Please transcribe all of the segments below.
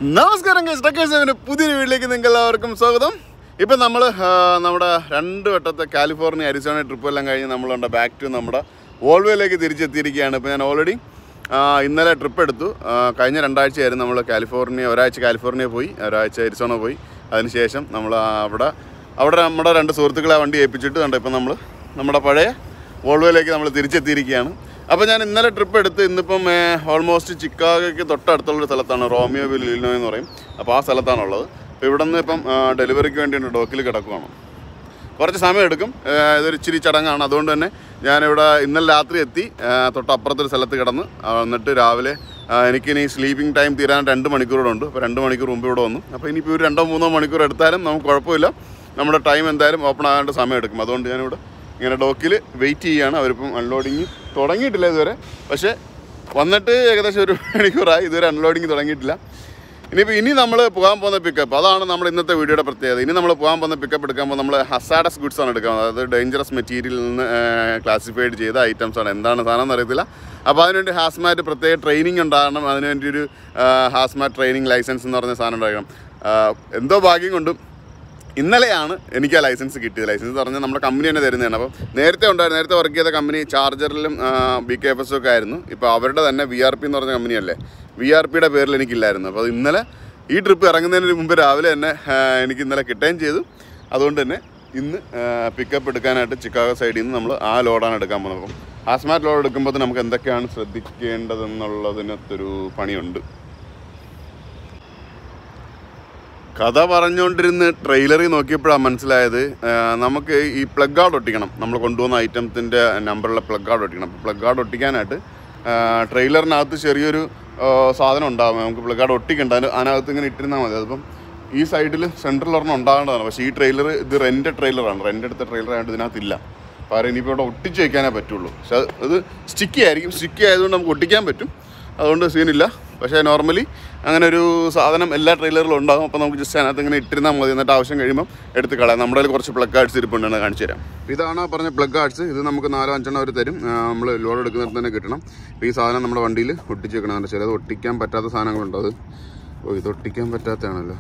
നമസ്കാരം guys. Truckers Seven ന്റെ പുതിയൊരു വീട്ടിലേക്ക് നിങ്ങൾക്ക് എല്ലാവർക്കും സ്വാഗതം ഇപ്പം നമ്മൾ നമ്മുടെ രണ്ട് വട്ടത്തെ കാലിഫോർണിയ അരിസോണ ട്രിപ്പ് എല്ലാം കഴിഞ്ഞ് നമ്മളുണ്ട് ബാക്ക് ടു നമ്മുടെ വോൾവോയിലേക്ക് തിരിച്ചെത്തിയിരിക്കുകയാണ് ഇപ്പോൾ ഞാൻ ഓൾറെഡി ഇന്നലെ ട്രിപ്പ് എടുത്തു ആ, കഴിഞ്ഞ രണ്ടാഴ്ചയായിരുന്നു നമ്മൾ കാലിഫോർണിയ ഒരാഴ്ച കാലിഫോർണിയ പോയി ഒരാഴ്ച അരിസോണ പോയി അതിനുശേഷം നമ്മൾ അവിടെ അവിടെ നമ്മുടെ രണ്ട് സുഹൃത്തുക്കളെ വണ്ടി ഏൽപ്പിച്ചിട്ട് കണ്ടു ഇപ്പം നമ്മൾ നമ്മുടെ പഴയ വോൾവോയിലേക്ക് നമ്മൾ തിരിച്ചെത്തിയിരിക്കുകയാണ് അപ്പോൾ ഞാൻ ഇന്നലെ ട്രിപ്പ് എടുത്ത് ഇന്നിപ്പം ഓൾമോസ്റ്റ് ചിക്കാഗോയ്ക്ക് തൊട്ടടുത്തുള്ളൊരു സ്ഥലത്താണ് റോമിയോ വില്ലിനോ എന്ന് പറയും അപ്പോൾ ആ സ്ഥലത്താണുള്ളത് അപ്പോൾ ഇവിടെ നിന്ന് ഇപ്പം ഡെലിവറിക്ക് വേണ്ടിയിട്ട് ഡോക്കിൽ കിടക്കുവാണ് കുറച്ച് സമയം എടുക്കും ആ, ഇതൊരു ഇച്ചിരി ചടങ്ങാണ് അതുകൊണ്ട് തന്നെ ഞാനിവിടെ ഇന്നലെ രാത്രി എത്തി ആ, തൊട്ടപ്പുറത്തൊരു സ്ഥലത്ത് കിടന്ന് ആ, എന്നിട്ട് രാവിലെ ആ, എനിക്കിനി സ്ലീപ്പിംഗ് ടൈം തീരാൻ രണ്ട് മണിക്കൂറോടെ ഉണ്ട് അപ്പോൾ രണ്ട് മണിക്കൂർ മുമ്പ് ഇവിടെ വന്നു അപ്പോൾ ഇനിയിപ്പോൾ ഒരു രണ്ടോ മൂന്നോ മണിക്കൂർ എടുത്താലും നമുക്ക് കുഴപ്പമില്ല നമ്മുടെ ടൈം എന്തായാലും ഓപ്പൺ ആകാണ്ട് സമയം എടുക്കും അതുകൊണ്ട് ഞാനിവിടെ ഇങ്ങനെ ഡോക്കിൽ വെയിറ്റ് ചെയ്യുകയാണ് അവരിപ്പം അൺലോഡിങ് തുടങ്ങിയിട്ടില്ല ഇതുവരെ പക്ഷേ വന്നിട്ട് ഏകദേശം ഒരു മണിക്കൂറായി ഇതുവരെ അൺലോഡിങ് തുടങ്ങിയിട്ടില്ല ഇനിയിപ്പോൾ ഇനി നമ്മൾ പോകാൻ പോകുന്ന പിക്കപ്പ് അതാണ് നമ്മുടെ ഇന്നത്തെ വീഡിയോയുടെ പ്രത്യേകത ഇനി നമ്മൾ പോകാൻ പോകുന്ന പിക്കപ്പ് എടുക്കുമ്പോൾ നമ്മൾ ഹസാഡസ് ഗുഡ്സ് ആണ് എടുക്കുക അതായത് ഡേഞ്ചറസ് മെറ്റീരിയലിൽ നിന്ന് ക്ലാസിഫൈഡ് ചെയ്ത ഐറ്റംസ് ആണ് എന്താണ് സാധനം എന്നറിയത്തില്ല അപ്പോൾ അതിനുവേണ്ടി ഹാസ്മാറ്റ് പ്രത്യേക ട്രെയിനിങ് ഉണ്ടാകണം അതിനുവേണ്ടി ഒരു ഹാസ്മാറ്റ് ട്രെയിനിങ് ലൈസൻസ് എന്ന് പറഞ്ഞ സാധനം ഉണ്ടാക്കണം ആ, എന്തോ ഭാഗ്യം കൊണ്ടും ഇന്നലെയാണ് എനിക്ക് ആ ലൈസൻസ് കിട്ടിയത് ലൈസൻസ് എന്ന് പറഞ്ഞാൽ നമ്മുടെ കമ്പനി തന്നെ തരുന്നതാണ് അപ്പം നേരത്തെ ഉണ്ടായിരുന്നു നേരത്തെ വർക്ക് ചെയ്ത കമ്പനി ചാർജറിലും ബി കെ എഫ് എസും ഒക്കെ ആയിരുന്നു ഇപ്പോൾ അവരുടെ തന്നെ വി ആർ പി എന്ന് പറഞ്ഞ കമ്പനിയല്ലേ വി ആർ പിയുടെ പേരിൽ എനിക്കില്ലായിരുന്നു അപ്പോൾ ഇന്നലെ ഈ ട്രിപ്പ് ഇറങ്ങുന്നതിന് മുമ്പ് രാവിലെ തന്നെ ആ, എനിക്ക് ഇന്നലെ കിട്ടുകയും ചെയ്തു അതുകൊണ്ട് തന്നെ ഇന്ന് പിക്കപ്പ് എടുക്കാനായിട്ട് ചിക്കാഗോ സൈഡിൽ നിന്ന് നമ്മൾ ആ ലോഡാണ് എടുക്കാൻ പോകുന്നത് അപ്പം ഹാസ്മാറ്റ് ലോഡ് എടുക്കുമ്പോൾ നമുക്ക് എന്തൊക്കെയാണ് ശ്രദ്ധിക്കേണ്ടതെന്നുള്ളതിനകത്തൊരു പണിയുണ്ട് കഥ പറഞ്ഞുകൊണ്ടിരുന്ന് ട്രെയിലറിൽ നോക്കിയപ്പോഴാണ് മനസ്സിലായത് ആ, നമുക്ക് ഈ പ്ലഗ് കാർഡ് ഒട്ടിക്കണം നമ്മൾ കൊണ്ടുവന്ന ഐറ്റംസിൻ്റെ നമ്പറുള്ള പ്ലഗ് കാർഡ് ഒട്ടിക്കണം അപ്പോൾ പ്ലഗ് കാർഡ് ഒട്ടിക്കാനായിട്ട് ആ, ട്രെയിലറിനകത്ത് ചെറിയൊരു ആ, സാധനം ഉണ്ടാകും നമുക്ക് പ്ലഗ് കാർഡ് ഒട്ടിക്കണ്ട അതിന് അതിനകത്ത് ഇങ്ങനെ ഇട്ടിരുന്നാൽ മതി അതിപ്പം ഈ സൈഡിൽ സെൻട്രൽ ഒരെണ്ണം ഉണ്ടാകേണ്ടതാണ് പക്ഷേ ഈ ട്രെയിലർ ഇത് റെൻ്റ് ട്രെയിലറാണ് റെൻ്റ് എടുത്ത ട്രെയിലർ ആയതുകൊണ്ട് ഇതിനകത്തില്ല അപ്പോൾ ഇനിയിപ്പോൾ ഇവിടെ ഒട്ടിച്ച് വയ്ക്കാനേ പറ്റുള്ളൂ പക്ഷെ അത് ഇത് സ്റ്റിക്കി ആയിരിക്കും സ്റ്റിക്കി ആയതുകൊണ്ട് നമുക്ക് ഒട്ടിക്കാൻ പറ്റും അതുകൊണ്ട് സീനില്ല പക്ഷേ നോർമലി അങ്ങനെ ഒരു സാധനം എല്ലാ ട്രെയിലറിലും ഉണ്ടാകും അപ്പോൾ നമുക്ക് ജസ്റ്റ് അതിനകത്ത് ഇങ്ങനെ ഇട്ടിരുന്നാൽ മതി എന്നിട്ട് ആവശ്യം കഴിയുമ്പോൾ എടുത്ത് കളയാം നമ്മുടെ കയ്യിൽ കുറച്ച് പ്ലഗ് കാർഡ്സ് ഇരിപ്പുണ്ടെന്ന് കാണിച്ചു തരാം ഇതാണ് പറഞ്ഞ പ്ലഗ് കാർഡ്സ് ഇത് നമുക്ക് നാലോ അഞ്ചെണ്ണം അവർ തരും നമ്മൾ ലോഡ് എടുക്കുന്നിടത്ത് തന്നെ കിട്ടണം അപ്പോൾ ഈ സാധനം നമ്മുടെ വണ്ടിയിൽ ഒട്ടിച്ച് വെക്കണം ചിലത് ഒട്ടിക്കാൻ പറ്റാത്ത സാധനങ്ങളുണ്ട് അത് ഓ ഇത് ഒട്ടിക്കാൻ പറ്റാത്തതാണല്ലോ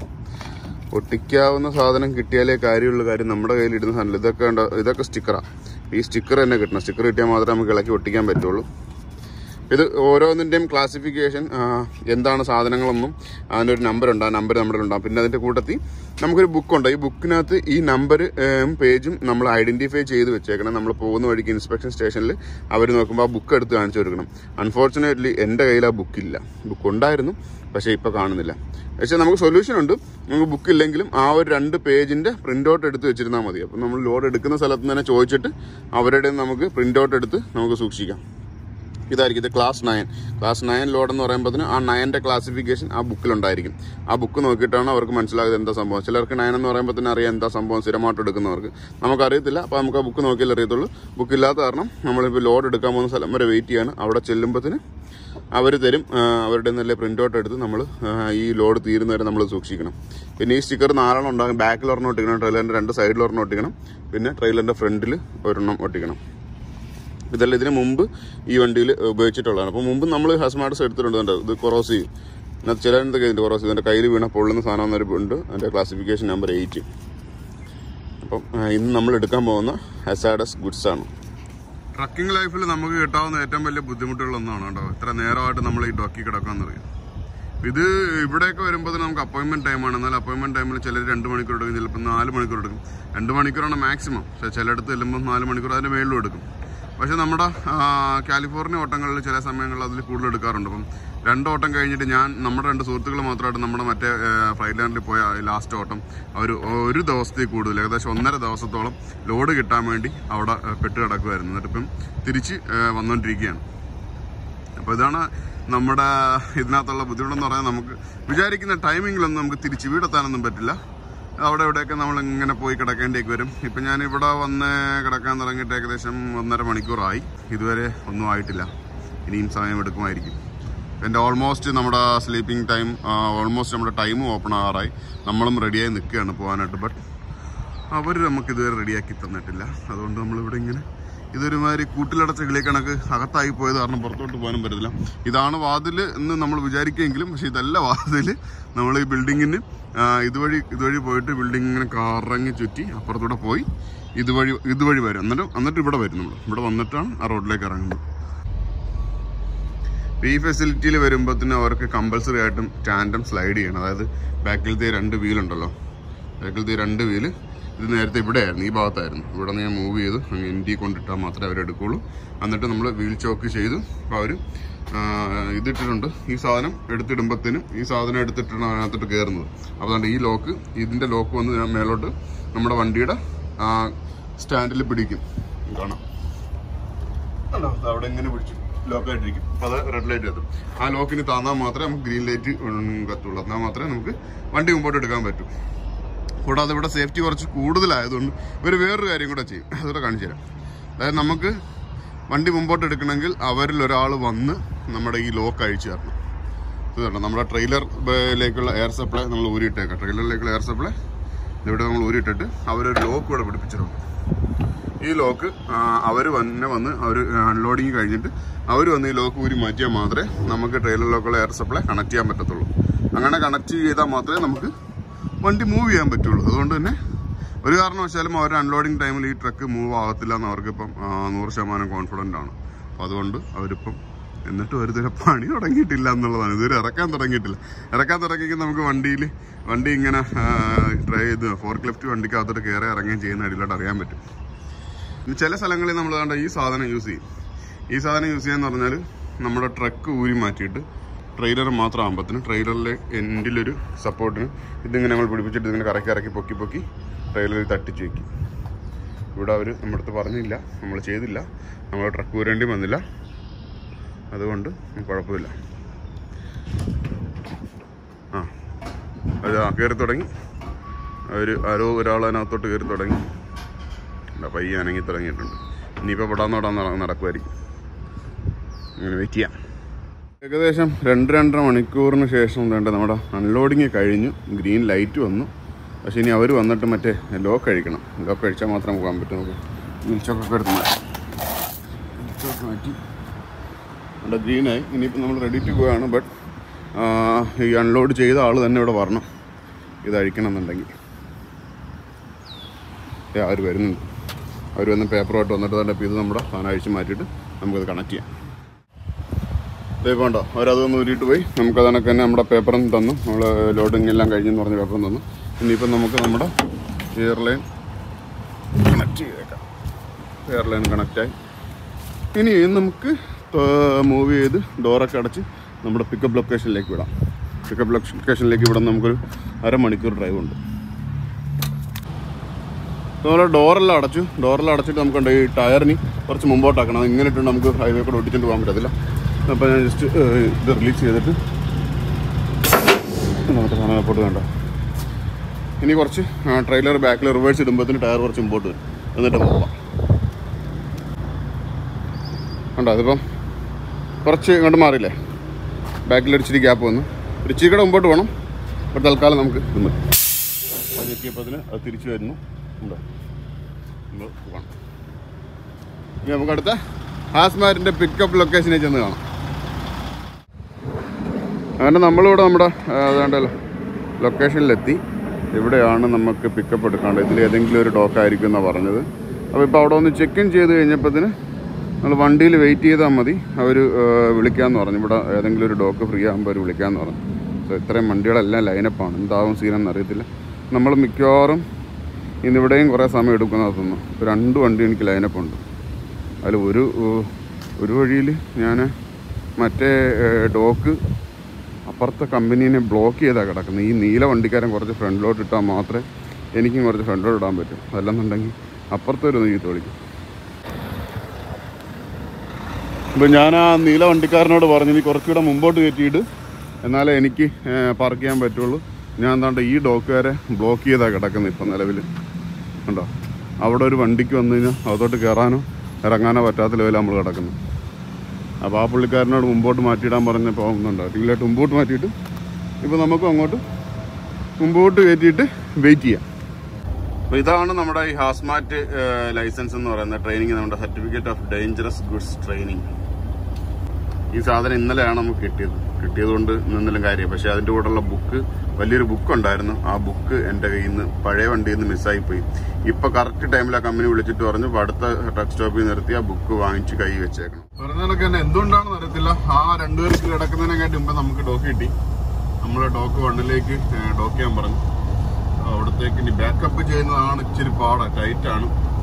ഒട്ടിക്കാവുന്ന സാധനം കിട്ടിയാലേ കാര്യമുള്ള കാര്യം നമ്മുടെ കയ്യിൽ ഇടുന്ന സാധനം ഇതൊക്കെ ഉണ്ട് ഇതൊക്കെ സ്റ്റിക്കറാണ് ഈ സ്റ്റിക്കർ തന്നെ കിട്ടണം സ്റ്റിക്കർ കിട്ടിയാൽ മാത്രമേ നമുക്ക് ഇളക്കി ഒട്ടിക്കാൻ പറ്റുള്ളൂ ഇത് ഓരോന്നിൻ്റെയും ക്ലാസിഫിക്കേഷൻ എന്താണ് സാധനങ്ങളെന്നും അതിനൊരു നമ്പർ ഉണ്ട് ആ നമ്പർ നമ്മുടെ ഉണ്ടാകും പിന്നെ അതിൻ്റെ കൂട്ടത്തിൽ നമുക്കൊരു ബുക്കുണ്ട് ഈ ബുക്കിനകത്ത് ഈ നമ്പർ പേജും നമ്മൾ ഐഡൻറ്റിഫൈ ചെയ്ത് വെച്ചേക്കണം നമ്മൾ പോകുന്ന വഴിക്ക് ഇൻസ്പെക്ഷൻ സ്റ്റേഷനിൽ അവർ നോക്കുമ്പോൾ ആ ബുക്ക് എടുത്ത് കാണിച്ചു കൊടുക്കണം അൺഫോർച്ചുനേറ്റ്ലി എൻ്റെ കയ്യിൽ ആ ബുക്കില്ല ബുക്ക് ഉണ്ടായിരുന്നു പക്ഷേ ഇപ്പോൾ കാണുന്നില്ല പക്ഷേ നമുക്ക് സൊല്യൂഷൻ ഉണ്ട് നമുക്ക് ബുക്ക് ഇല്ലെങ്കിലും ആ ഒരു രണ്ട് പേജിൻ്റെ പ്രിൻ്റ് ഔട്ട് എടുത്ത് വെച്ചിരുന്നാൽ മതി അപ്പം നമ്മൾ ലോഡ് എടുക്കുന്ന സ്ഥലത്ത് നിന്ന് തന്നെ ചോദിച്ചിട്ട് അവരുടെ നമുക്ക് പ്രിൻ്റ് ഔട്ട് എടുത്ത് നമുക്ക് സൂക്ഷിക്കാം ഇതായിരിക്കും ഇത് class nine class nine load എന്ന് പറയുമ്പോൾ ആ നയൻ്റെ ക്ലാസിഫിക്കേഷൻ ആ ബുക്കിലുണ്ടായിരിക്കും ആ ബുക്ക് നോക്കിയിട്ടാണ് അവർക്ക് മനസ്സിലാകുന്നത് എന്താ സംഭവം ചിലർക്ക് നയൻ എന്ന് പറയുമ്പോൾ തന്നെ അറിയാം എന്താ സംഭവം സ്ഥിരമായിട്ട് എടുക്കുന്നവർക്ക് നമുക്കറിയത്തില്ല അപ്പോൾ നമുക്ക് ആ ബുക്ക് നോക്കിയാലേ അറിയത്തുള്ളൂ ബുക്ക് ഇല്ലാത്ത കാരണം നമ്മളിപ്പോൾ ലോഡ് എടുക്കാൻ പോകുന്ന സ്ഥലം വരെ വെയിറ്റ് ചെയ്യാണ് അവിടെ ചെല്ലുമ്പോഴത്തിന് അവർ തരും ആ, അവരുടെ നല്ല പ്രിൻ്റ് ഔട്ട് എടുത്ത് നമ്മൾ ഈ ലോഡ് തീരുന്നവരെ നമ്മൾ സൂക്ഷിക്കണം പിന്നെ ഈ സ്റ്റിക്കർ നാലെണ്ണം ഉണ്ടാകും ബാക്കിൽ ഒരെണ്ണം ഒട്ടിക്കണം ട്രെയിലറിൻ്റെ രണ്ട് സൈഡിൽ ഒരെണ്ണം ഒട്ടിക്കണം പിന്നെ ട്രെയിലറിൻ്റെ ഫ്രണ്ടിൽ ഒരെണ്ണം ഒട്ടിക്കണം ഇതെല്ലാം ഇതിന് മുമ്പ് ഈ വണ്ടിയിൽ ഉപയോഗിച്ചിട്ടുള്ളതാണ് അപ്പോൾ മുമ്പ് നമ്മൾ ഹസ്മാർട്സ് എടുത്തിട്ടുണ്ട് കണ്ടോ? ഇത് കൊറോസ് ചെയ്യും ഇതിനകത്ത് ചില എന്തൊക്കെ ഇതിൻ്റെ കൊറോസ് ചെയ്യും എൻ്റെ കയ്യിൽ വീണ പൊള്ളുന്ന സാധനം എന്നൊരു ഉണ്ട് അതിൻ്റെ ക്ലാസിഫിക്കേഷൻ നമ്പർ എയ്റ്റ് അപ്പം ആ, ഇന്ന് നമ്മൾ എടുക്കാൻ പോകുന്ന ഹസാഡസ് ഗുഡ്സ് ആണ് ട്രക്കിംഗ് ലൈഫിൽ നമുക്ക് കിട്ടാവുന്ന ഏറ്റവും വലിയ ബുദ്ധിമുട്ടുകളൊന്നാണ് കേട്ടോ ഇത്ര നേരമായിട്ട് നമ്മൾ ഈ ഡോക്കി കിടക്കാന്ന് പറയും ഇത് ഇവിടെയൊക്കെ വരുമ്പോൾ നമുക്ക് അപ്പോയിൻമെന്റ് ടൈമാണ് എന്നാൽ അപ്പോയിൻമെന്റ് ടൈമിൽ ചിലർ രണ്ട് മണിക്കൂർ എടുക്കും ചിലപ്പോൾ നാല് മണിക്കൂർ എടുക്കും രണ്ട് മണിക്കൂറാണ് മാക്സിമം പക്ഷേ ചിലയിടത്ത് ചെല്ലുമ്പോൾ നാല് മണിക്കൂർ അതിൻ്റെ മേളിലും എടുക്കും പക്ഷേ നമ്മുടെ ആ, കാലിഫോർണിയ ഓട്ടങ്ങളിൽ ചില സമയങ്ങളിൽ അതിൽ കൂടുതൽ എടുക്കാറുണ്ട് അപ്പം രണ്ട് ഓട്ടം കഴിഞ്ഞിട്ട് ഞാൻ നമ്മുടെ രണ്ട് സുഹൃത്തുക്കൾ മാത്രമായിട്ട് നമ്മുടെ മറ്റേ ഫ്ലൈറ്റ് ലാൻഡിൽ പോയ ലാസ്റ്റ് ഓട്ടം അവർ ഒരു ദിവസത്തിൽ കൂടുതൽ ഏകദേശം ഒന്നര ദിവസത്തോളം ലോഡ് കിട്ടാൻ വേണ്ടി അവിടെ ആ, പെട്ട് കിടക്കുമായിരുന്നു എന്നിട്ട് ഇപ്പം തിരിച്ച് ആ, വന്നുകൊണ്ടിരിക്കുകയാണ് അപ്പോൾ ഇതാണ് നമ്മുടെ ഇതിനകത്തുള്ള ബുദ്ധിമുട്ടെന്ന് പറയാൻ നമുക്ക് വിചാരിക്കുന്ന ടൈമിങ്ങിലൊന്നും നമുക്ക് തിരിച്ച് വീടെത്താനൊന്നും പറ്റില്ല അവിടെ ഇവിടെയൊക്കെ നമ്മൾ ഇങ്ങനെ പോയി കിടക്കേണ്ടിയൊക്കെ വരും ഇപ്പം ഞാൻ ഇവിടെ വന്ന് കിടക്കാൻ തുടങ്ങിയിട്ട് ഏകദേശം ഒന്നര മണിക്കൂറായി ഇതുവരെ ഒന്നും ആയിട്ടില്ല ഇനിയും സമയം എടുക്കുമായിരിക്കും എൻ്റെ ഓൾമോസ്റ്റ് നമ്മുടെ സ്ലീപ്പിംഗ് ടൈം ഓൾമോസ്റ്റ് നമ്മുടെ ടൈമും ഓപ്പൺ ആകാറായി നമ്മളും റെഡിയായി നിൽക്കുകയാണ് പോകാനായിട്ട് ബട്ട് അവർ നമുക്ക് ഇതുവരെ റെഡിയാക്കി തന്നിട്ടില്ല അതുകൊണ്ട് നമ്മളിവിടെ ഇങ്ങനെ ഇതൊരുമാതിരി കൂട്ടിലടച്ച കിളിയെ കണക്ക് അകത്തായി പോയത് കാരണം പുറത്തോട്ട് പോകാനും പറ്റത്തില്ല ഇതാണ് വാതില് എന്ന് നമ്മൾ വിചാരിക്കുമെങ്കിലും പക്ഷെ ഇതല്ല വാതില് നമ്മൾ ഈ ബിൽഡിങ്ങിന് ആ, ഇതുവഴി ഇതുവഴി പോയിട്ട് ബിൽഡിംഗ് ഇങ്ങനെ കറങ്ങി ചുറ്റി അപ്പുറത്തൂടെ പോയി ഇതുവഴി ഇതുവഴി വരും എന്നിട്ട് എന്നിട്ട് ഇവിടെ വരും നമ്മൾ ഇവിടെ വന്നിട്ടാണ് ആ റോഡിലേക്ക് ഇറങ്ങുന്നത് ഈ ഫെസിലിറ്റിയിൽ വരുമ്പോഴത്തേനും അവർക്ക് കമ്പൽസറി ആയിട്ടും ടാൻഡം സ്ലൈഡ് ചെയ്യണം അതായത് ബാക്കിലത്തെ രണ്ട് വീലുണ്ടല്ലോ ബാക്കിലത്തെ രണ്ട് വീല് ഇത് നേരത്തെ ഇവിടെ ആയിരുന്നു ഈ ഭാഗത്തായിരുന്നു ഇവിടെ നിന്ന് ഞാൻ മൂവ് ചെയ്ത് അങ്ങ് എൻഡി കൊണ്ടിട്ടാൽ മാത്രമേ അവർ എടുക്കുള്ളൂ എന്നിട്ട് നമ്മൾ വീൽ ചോക്ക് ചെയ്തു അപ്പോൾ അവർ ഇതിട്ടിട്ടുണ്ട് ഈ സാധനം എടുത്തിടുമ്പോഴത്തേനും ഈ സാധനം എടുത്തിട്ടാണ് അതിനകത്തോട്ട് കയറുന്നത് അപ്പോൾ അതുകൊണ്ട് ഈ ലോക്ക് ഇതിൻ്റെ ലോക്ക് വന്ന് ഞാൻ മേലോട്ട് നമ്മുടെ വണ്ടിയുടെ സ്റ്റാൻഡിൽ പിടിക്കും കാണാം കണ്ടോ അത് അവിടെ ഇങ്ങനെ പിടിച്ചു ലോക്കായിട്ടിരിക്കും അപ്പൊ അത് റെഡ് ലൈറ്റ് കത്തും ആ ലോക്കിന് താന്നാൽ മാത്രമേ നമുക്ക് ഗ്രീൻ ലൈറ്റ് കത്തുള്ളൂ എന്നാൽ മാത്രമേ നമുക്ക് വണ്ടി മുമ്പോട്ട് എടുക്കാൻ പറ്റൂ കൂടാതെ ഇവിടെ സേഫ്റ്റി കുറച്ച് കൂടുതലായതുകൊണ്ട് ഇവർ വേറൊരു കാര്യം കൂടെ ചെയ്യും അതുകൂടെ കാണിച്ചു തരാം അതായത് നമുക്ക് വണ്ടി മുമ്പോട്ട് എടുക്കണമെങ്കിൽ അവരിൽ ഒരാൾ വന്ന് നമ്മുടെ ഈ ലോക്ക് അഴിച്ചു തരണം ഇത് കണ്ടോ നമ്മുടെ ട്രെയിലറിലേക്കുള്ള എയർ സപ്ലൈ നമ്മൾ ഊരിയിട്ടേക്കാം ട്രെയിലറിലേക്കുള്ള എയർ സപ്ലൈ ഇവിടെ നമ്മൾ ഊരിയിട്ടിട്ട് അവരൊരു ലോക്ക് ഇവിടെ പിടിപ്പിച്ചിട്ടുണ്ട് ഈ ലോക്ക് അവർ തന്നെ വന്ന് അവർ അൺലോഡിങ് കഴിഞ്ഞിട്ട് അവർ വന്ന് ഈ ലോക്ക് ഊരി മാറ്റിയാൽ മാത്രമേ നമുക്ക് ട്രെയിലറിലേക്കുള്ള എയർ സപ്ലൈ കണക്ട് ചെയ്യാൻ പറ്റത്തുള്ളൂ അങ്ങനെ കണക്ട് ചെയ്താൽ മാത്രമേ നമുക്ക് വണ്ടി മൂവ് ചെയ്യാൻ പറ്റുള്ളൂ അതുകൊണ്ട് തന്നെ ഒരു കാരണവശാലും അവർ അൺലോഡിങ് ടൈമിൽ ഈ ട്രക്ക് മൂവ് ആകത്തില്ല എന്ന് അവർക്കിപ്പം ആ, നൂറ് ശതമാനം കോൺഫിഡൻ്റ് ആണ് അപ്പോൾ അതുകൊണ്ട് അവരിപ്പം എന്നിട്ടും ഒരു ഇതുവരെ പണി തുടങ്ങിയിട്ടില്ല എന്നുള്ളതാണ് ഇതുവരെ ഇറക്കാൻ തുടങ്ങിയിട്ടില്ല ഇറക്കാൻ തുടങ്ങിയെങ്കിൽ നമുക്ക് വണ്ടിയിൽ വണ്ടി ഇങ്ങനെ ട്രൈ ചെയ്ത് ഫോർ ക്ലിഫ്റ്റ് വണ്ടിക്കകത്തോട്ട് കയറി ഇറങ്ങുകയും ചെയ്യുന്ന അടിയിലോട്ട് അറിയാൻ പറ്റും ഇനി ചില സ്ഥലങ്ങളിൽ നമ്മൾ കണ്ട ഈ സാധനം യൂസ് ചെയ്യും ഈ സാധനം യൂസ് ചെയ്യാന്ന് പറഞ്ഞാൽ നമ്മുടെ ട്രക്ക് ഊരി മാറ്റിയിട്ട് ട്രെയിലർ മാത്രം ആകുമ്പോഴത്തേന് ട്രെയിലറിലെ എൻഡിലൊരു സപ്പോർട്ടിന് ഇതിങ്ങനെ നമ്മൾ പിടിപ്പിച്ചിട്ട് ഇതിങ്ങനെ കറക്കി ഇറക്കി പൊക്കി പൊക്കി ട്രെയിലറിൽ തട്ടിച്ച് വെക്കും ഇവിടെ അവർ നമ്മുടെ അടുത്ത് പറഞ്ഞില്ല നമ്മൾ ചെയ്തില്ല നമ്മൾ ട്രക്ക് ഊരേണ്ടി വന്നില്ല അതുകൊണ്ട് കുഴപ്പമില്ല ആ അത് കയറി തുടങ്ങി ഒരു ആരോ ഒരാൾ അതിനകത്തോട്ട് കയറി തുടങ്ങി എന്താ പയ്യെ അനങ്ങി തുടങ്ങിയിട്ടുണ്ട് ഇനിയിപ്പോൾ പെടാൻ തൊടാൻ നടക്കുമായിരിക്കും അങ്ങനെ വെയിറ്റ് ചെയ്യാം ഏകദേശം രണ്ട് രണ്ടര മണിക്കൂറിന് ശേഷം വേണ്ട നമ്മുടെ അൺലോഡിങ് കഴിഞ്ഞു ഗ്രീൻ ലൈറ്റ് വന്നു പക്ഷേ ഇനി അവർ വന്നിട്ട് മറ്റേ ലോക്ക് കഴിക്കണം ലോക്ക് കഴിച്ചാൽ മാത്രം പോകാൻ പറ്റും നമുക്ക് വിൽച്ചൊക്കെ എടുത്ത് മാറ്റാം വിൽച്ചൊക്കെ മാറ്റി അവിടെ ഗ്രീനായി ഇനിയിപ്പോൾ നമ്മൾ റെഡി ടു പോയാണ് ബട്ട് ഈ അൺലോഡ് ചെയ്ത ആൾ തന്നെ ഇവിടെ വരണം ഇത് അഴിക്കണം എന്നുണ്ടെങ്കിൽ ഏ അവർ വരുന്നുണ്ട് അവർ വന്ന് പേപ്പറുമായിട്ട് വന്നിട്ട് തന്നെ ഇത് നമ്മുടെ സാധനം അഴിച്ച് മാറ്റിയിട്ട് നമുക്കത് കണക്ട് ചെയ്യാം ഇതേപ്പോൾ ഉണ്ടോ അവരതൊന്ന് ഊരിയിട്ട് പോയി നമുക്ക് അതിനൊക്കെ തന്നെ നമ്മുടെ പേപ്പറും തന്നു നമ്മൾ ലോഡിങ് എല്ലാം കഴിഞ്ഞെന്ന് പറഞ്ഞ പേപ്പറും തന്നു ഇനിയിപ്പം നമുക്ക് നമ്മുടെ എയർലൈൻ കണക്ട് ചെയ്തേക്കാം എയർലൈൻ കണക്റ്റായി ഇനി നമുക്ക് മൂവ് ചെയ്ത് ഡോറൊക്കെ അടച്ച് നമ്മുടെ പിക്കപ്പ് ലൊക്കേഷനിലേക്ക് വിടാം പിക്കപ്പ് ലൊക്കേഷനിലേക്ക് ഇവിടെ നമുക്കൊരു അരമണിക്കൂർ ഡ്രൈവ് ഉണ്ട് നമ്മൾ ഡോറെല്ലാം അടച്ചു ഡോറെല്ലാം അടച്ചിട്ട് നമുക്കുണ്ട് ഈ ടയറിന് കുറച്ച് മുമ്പോട്ടാക്കണം അത് ഇങ്ങനെ ഇട്ടുണ്ട് നമുക്ക് ഹൈവേ കൂടെ ഒട്ടിച്ചിട്ട് പോകാൻ പറ്റത്തില്ല അപ്പോൾ ഞാൻ ജസ്റ്റ് ഇത് റിലീസ് ചെയ്തിട്ട് നമുക്ക് സാധനം വേണ്ട ഇനി കുറച്ച് ട്രെയിലർ ബാക്കിൽ റിവേഴ്സ് ഇടുമ്പോഴത്തേന് ടയർ കുറച്ച് മുമ്പോട്ട് വരും എന്നിട്ട് പോകാം കണ്ടോ അതിപ്പം കുറച്ച് ഇങ്ങോട്ട് മാറിയില്ലേ ബാക്കിൽ ഇച്ചിരി ഗ്യാപ്പ് വന്നു ഒരു ഇച്ചിരി കൂടെ മുമ്പോട്ട് പോകണം അപ്പോൾ തൽക്കാലം നമുക്ക് ഇത് മതി അത് ഞെക്കിയപ്പോഴത്തിന് അത് തിരിച്ചു വരുന്നു ഉണ്ടോ നമ്മൾ പോകണം ഇനി നമുക്ക് അടുത്ത ഹാസ്മാരിൻ്റെ പിക്കപ്പ് ലൊക്കേഷനിൽ ചെന്ന് കാണാം അങ്ങനെ നമ്മളിവിടെ നമ്മുടെ ആ, അതാണ്ടല്ലോ ലൊക്കേഷനിലെത്തി ഇവിടെയാണ് നമുക്ക് പിക്കപ്പ് എടുക്കേണ്ടത് ഇതിൽ ഏതെങ്കിലും ഒരു ഡോക്കായിരിക്കും എന്നാണ് പറഞ്ഞത് അപ്പോൾ ഇപ്പോൾ അവിടെ ഒന്ന് ചെക്ക് ഇൻ ചെയ്ത് കഴിഞ്ഞപ്പോഴത്തിന് നമ്മൾ വണ്ടിയിൽ വെയിറ്റ് ചെയ്താൽ മതി അവർ വിളിക്കാമെന്ന് പറഞ്ഞു ഇവിടെ ഏതെങ്കിലും ഒരു ഡോക്ക് ഫ്രീ ആകുമ്പോൾ അവർ വിളിക്കാമെന്ന് പറഞ്ഞു സോ ഇത്രയും വണ്ടികളെല്ലാം ലൈനപ്പാണ് എന്താവും സീനെന്ന് അറിയത്തില്ല നമ്മൾ മിക്കവാറും ഇന്നിവിടെയും കുറേ സമയം എടുക്കുന്നത് തോന്നുന്നു ഇപ്പോൾ രണ്ട് വണ്ടി എനിക്ക് ലൈനപ്പ് ഉണ്ട് അതിൽ ഒരു ഏഹ്, ഒരു വഴിയിൽ ഞാൻ മറ്റേ ഏഹ്, ഡോക്ക് അപ്പുറത്തെ കമ്പനീനെ ബ്ലോക്ക് ചെയ്താൽ കിടക്കുന്നത് ഈ നീല വണ്ടിക്കാരൻ കുറച്ച് ഫ്രണ്ടിലോട്ട് ഇട്ടാൽ മാത്രമേ എനിക്കും കുറച്ച് ഫ്രണ്ടിലോട്ട് ഇടാൻ പറ്റും അതല്ലെന്നുണ്ടെങ്കിൽ അപ്പുറത്തെ ഒരു നീ വിളിക്കും ഇപ്പം ഞാൻ ആ നീല വണ്ടിക്കാരനോട് പറഞ്ഞു നീ കുറച്ചുകൂടെ മുമ്പോട്ട് കയറ്റിയിട്ട് എന്നാലേ എനിക്ക് പാർക്ക് ചെയ്യാൻ പറ്റുള്ളൂ ഞാൻ എന്താണ്ട് ഈ ഡോക്കുകാരെ ബ്ലോക്ക് ചെയ്താണ് കിടക്കുന്നത് ഇപ്പം നിലവിൽ ഉണ്ടോ അവിടെ ഒരു വണ്ടിക്ക് വന്നു കഴിഞ്ഞാൽ അതോട്ട് കയറാനോ ഇറങ്ങാനോ പറ്റാത്ത ലെവലിൽ നമ്മൾ കിടക്കുന്നു അപ്പോൾ ആ പുള്ളിക്കാരനോട് മുമ്പോട്ട് മാറ്റിയിടാൻ പറഞ്ഞപ്പോൾ ഒന്നുണ്ടോ ടീലായിട്ട് മുമ്പോട്ട് മാറ്റിയിട്ട് ഇപ്പോൾ നമുക്കും അങ്ങോട്ട് മുമ്പോട്ട് കയറ്റിയിട്ട് വെയിറ്റ് ചെയ്യാം അപ്പൊ ഇതാണ് നമ്മുടെ ഈ ഹാസ്മാറ്റ് ലൈസൻസ് എന്ന് പറയുന്ന ട്രെയിനിങ് നമ്മുടെ certificate of dangerous goods training ഈ സാധനം ഇന്നലെയാണ് നമുക്ക് കിട്ടിയത് കിട്ടിയത് കൊണ്ട് ഇന്നെന്തെങ്കിലും കാര്യം പക്ഷെ അതിന്റെ കൂടെയുള്ള ബുക്ക് വലിയൊരു ബുക്ക് ഉണ്ടായിരുന്നു ആ ബുക്ക് എന്റെ കയ്യിൽ നിന്ന് പഴയ വണ്ടിയിൽ നിന്ന് മിസ്സായി പോയി ഇപ്പൊ കറക്റ്റ് ടൈമിൽ ആ കമ്പനി വിളിച്ചിട്ട് പറഞ്ഞു ഇപ്പൊ അടുത്ത ട്രക്ക് സ്റ്റോപ്പിൽ നിർത്തി ആ ബുക്ക് വാങ്ങിച്ച് കൈ വെച്ചേക്കണം പറഞ്ഞതൊക്കെ തന്നെ എന്തുകൊണ്ടാണെന്ന് അറിയത്തില്ല ആ രണ്ടുപേർക്ക് കിടക്കുന്നതിനെക്കാട്ടി മുമ്പ് നമുക്ക് ഡോക്ക് കിട്ടി നമ്മൾ ഡോക്ക് വണ്ണിലേക്ക് ഡോക്ക് ചെയ്യാൻ പറഞ്ഞു അവിടത്തേക്ക് ഇനി ബാക്കപ്പ് ചെയ്യുന്നതാണ് ഇച്ചിരി പാടാ ടൈറ്റ് ആണ്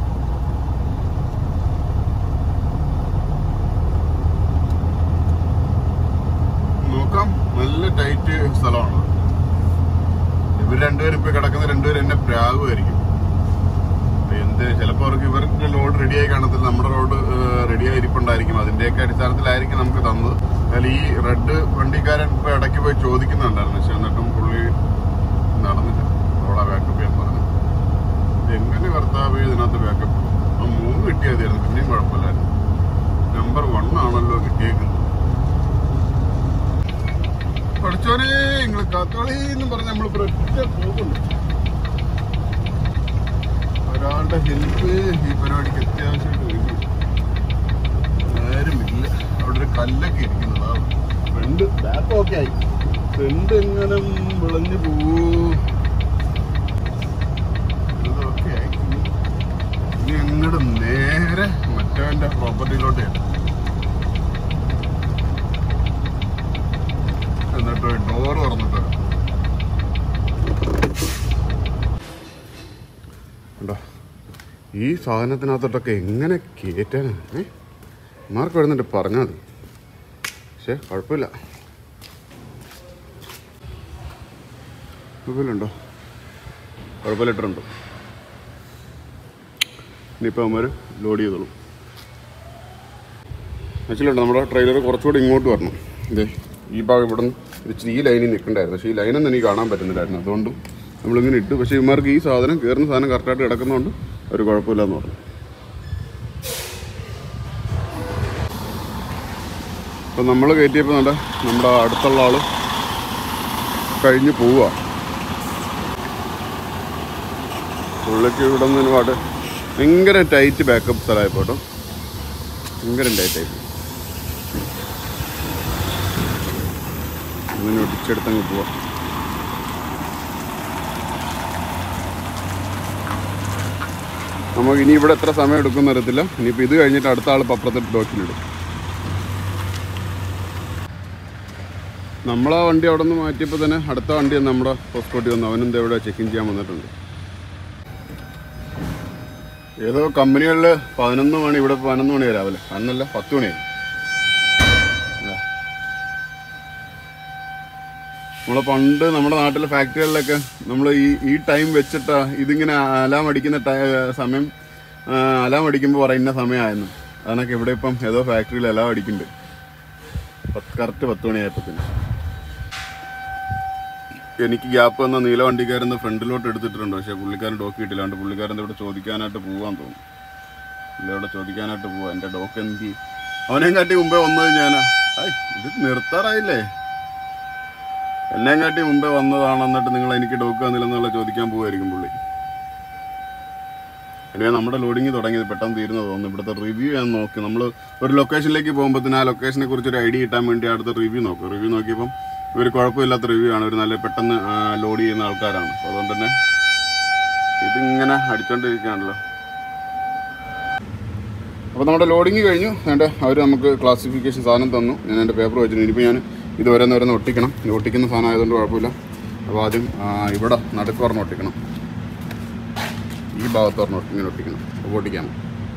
നോക്കാം നല്ല ടൈറ്റ് സ്ഥലമാണ് ഇവർ രണ്ടുപേരും ഇപ്പൊ കിടക്കുന്ന രണ്ടുപേരും എന്നെ പ്രാകുമായിരിക്കും എന്ത് ചിലപ്പോ അവർക്ക് ഇവരുടെ ലോഡ് റെഡിയായി കാണത്തില്ല നമ്മുടെ റോഡ് റെഡിയായി ഇരിപ്പുണ്ടായിരിക്കും അതിന്റെയൊക്കെ അടിസ്ഥാനത്തിലായിരിക്കും നമുക്ക് തന്നത് എന്നാൽ ഈ റെഡ് വണ്ടിക്കാരൻ ഇപ്പൊ ഇടയ്ക്ക് പോയി ചോദിക്കുന്നുണ്ടായിരുന്നു പക്ഷെ എന്നിട്ടും പുള്ളി നടന്നില്ല റോഡാ ബാക്കപ്പ് ചെയ്യാൻ പറഞ്ഞു എങ്ങനെ കർത്താവ് ഇതിനകത്ത് ബാക്കപ്പ് ആ മൂന്ന് കിട്ടിയതായിരുന്നു പിന്നെയും കുഴപ്പമില്ലായിരുന്നു നമ്പർ വൺ ആണല്ലോ കിട്ടിയേക്കുന്നത് പഠിച്ചോനെ നിങ്ങൾ കാത്തോളി എന്ന് പറഞ്ഞ് നമ്മൾ ഒറ്റ പോകുന്നു ഒരാളുടെ ഹെൽപ്പ് ഈ പരിപാടിക്ക് അത്യാവശ്യമായിട്ട് വേണ്ടി ആരുമില്ല അവിടെ ഒരു കല്ലൊക്കെ ഇരിക്കുന്നതാ ഫ്രണ്ട് ബാക്ക് ഓക്കെ ആയി ഫ്രണ്ട് എങ്ങനെ വിളഞ്ഞു പോവൂ ഇതൊക്കെ ആയി ഇനി അങ്ങോട്ട് നേരെ മറ്റവന്റെ പ്രോപ്പർട്ടിയിലോട്ട് ചെല്ലാം. എന്നിട്ട് ഡോർ തുറന്നിട്ട് വരാം. കണ്ടോ ഈ സാധനത്തിനകത്തോട്ടൊക്കെ എങ്ങനെ കയറ്റാനാണ് ഏ മാർക്ക് വരുന്നുണ്ട് പറഞ്ഞാൽ മതി പക്ഷേ കുഴപ്പമില്ല കുഴപ്പമില്ലുണ്ടോ കുഴപ്പമില്ലിട്ടുണ്ടോ ഇനിയിപ്പോൾ അവന്മാർ ലോഡ് ചെയ്തോളും ആക്ച്വലി ഉണ്ട് നമ്മുടെ ട്രെയിലർ കുറച്ചുകൂടി ഇങ്ങോട്ട് വരണം ഇതേ ഈ ഭാഗം ഇവിടെ നിന്ന് ഇച്ചിരി ഈ ലൈനിൽ നിൽക്കണ്ടായിരുന്നു പക്ഷേ ഈ ലൈനൊന്നും എനിക്ക് കാണാൻ പറ്റുന്നില്ലായിരുന്നു അതുകൊണ്ട് നമ്മളിങ്ങനെ ഇട്ടു പക്ഷേ ഇവന്മാർക്ക് ഈ സാധനം കയറുന്ന സാധനം കറക്റ്റായിട്ട് കിടക്കുന്നതുകൊണ്ട് ഒരു കുഴപ്പമില്ലെന്ന് പറഞ്ഞു അപ്പം നമ്മൾ കയറ്റിയപ്പോൾ നല്ല നമ്മുടെ അടുത്തുള്ള ആൾ കഴിഞ്ഞ് പോവുക പുള്ളിക്ക് ഇവിടെ നിന്ന് ഒരുപാട് ഭയങ്കര ടൈറ്റ് ബാക്കപ്പ് സ്ഥലമായപ്പോൾ കേട്ടോ ഭയങ്കര ടൈറ്റായി അങ്ങനെ ഒടിച്ചെടുത്തങ്ങ് പോവാം നമുക്ക് ഇനി ഇവിടെ എത്ര സമയം എടുക്കുമെന്ന് അറിയത്തില്ല ഇനിയിപ്പോൾ ഇത് കഴിഞ്ഞിട്ട് അടുത്ത ആൾ പപ്പുറത്തെ ഡോക്കിലിടും നമ്മളാ വണ്ടി അവിടെ നിന്ന് മാറ്റിയപ്പോൾ തന്നെ അടുത്ത വണ്ടി നമ്മുടെ ഹോസ്പോട്ടിൽ വന്നു അവനെന്താ ഇവിടെ ചെക്കിങ് ചെയ്യാൻ വന്നിട്ടുണ്ട് ഏതോ കമ്പനികളിൽ പതിനൊന്ന് മണി ഇവിടെ പതിനൊന്ന് മണി രാവിലെ അന്നല്ല പത്ത് മണിയായി ഇതാ. നമ്മളെ പണ്ട് നമ്മുടെ നാട്ടിലെ ഫാക്ടറികളിലൊക്കെ നമ്മൾ ഈ ഈ ടൈം വെച്ചിട്ടാ ഇതിങ്ങനെ അലാം അടിക്കുന്ന ടൈ- സമയം ആ, അലാം അടിക്കുമ്പോൾ പറയുന്ന സമയമായിരുന്നു അതൊക്കെ ഇവിടെ ഇപ്പം ഏതോ ഫാക്ടറിയിൽ അലാം അടിക്കുന്നുണ്ട് കറക്റ്റ് പത്ത് മണിയായപ്പോൾ എനിക്ക് ഗ്യാപ്പ് വന്ന നീല വണ്ടിക്കാരൻ ഫ്രണ്ടിലോട്ട് എടുത്തിട്ടുണ്ട് പക്ഷേ പുള്ളിക്കാരൻ ഡോക്ക് കിട്ടില്ലാണ്ട് പുള്ളിക്കാരൻ ഇവിടെ ചോദിക്കാനായിട്ട് പോവാൻ തോന്നുന്നു പുള്ളി അവിടെ ചോദിക്കാനായിട്ട് പോവാ എൻ്റെ ഡോക്ക് എന്ത് അവനെയും കാട്ടി മുമ്പേ വന്നത് ഞാനാ ഐ ഇത് നിർത്താറായില്ലേ എന്നെയും കാട്ടി മുമ്പേ വന്നതാണ് എന്നിട്ട് നിങ്ങൾ എനിക്ക് ഡോക്ക് തന്നില്ലെന്നുള്ള ചോദിക്കാൻ പോവായിരിക്കും പുള്ളി അല്ലെങ്കിൽ നമ്മുടെ ലോഡിങ് തുടങ്ങിയത് പെട്ടെന്ന് തീരുന്ന തോന്നുന്നു ഇവിടുത്തെ റിവ്യൂ ഞാൻ നോക്കി നമ്മൾ ഒരു ലൊക്കേഷനിലേക്ക് പോകുമ്പോഴത്തേന് ആ ലൊക്കേഷനെ കുറിച്ച് ഒരു ഐഡിയ കിട്ടാൻ വേണ്ടി അടുത്ത റിവ്യൂ നോക്കും റിവ്യൂ നോക്കിയപ്പം ഇവർ കുഴപ്പമില്ലാത്ത റിവ്യൂ ആണ് ഒരു നല്ല പെട്ടെന്ന് ലോഡ് ചെയ്യുന്ന ആൾക്കാരാണ് അപ്പോൾ അതുകൊണ്ട് തന്നെ ഇതിങ്ങനെ അടിച്ചോണ്ടിരിക്കുകയാണല്ലോ അപ്പോൾ നമ്മുടെ ലോഡിങ് കഴിഞ്ഞു എൻ്റെ അവർ നമുക്ക് ക്ലാസിഫിക്കേഷൻ സാധനം തന്നു ഞാൻ എൻ്റെ പേപ്പർ വെച്ചു ഇനിയിപ്പോൾ ഞാൻ ഇത് ഓരോന്ന് ഓരോന്ന് ഒട്ടിക്കണം ഇത് ഒട്ടിക്കുന്ന സാധനം ആയതുകൊണ്ട് കുഴപ്പമില്ല അപ്പോൾ ആദ്യം ആ, ഇവിടെ നടുക്ക് പറഞ്ഞ് ഒട്ടിക്കണം ഈ ഭാഗത്ത് പറഞ്ഞ് ഇങ്ങനെ ഒട്ടിക്കണം അപ്പോൾ ഒട്ടിക്കാം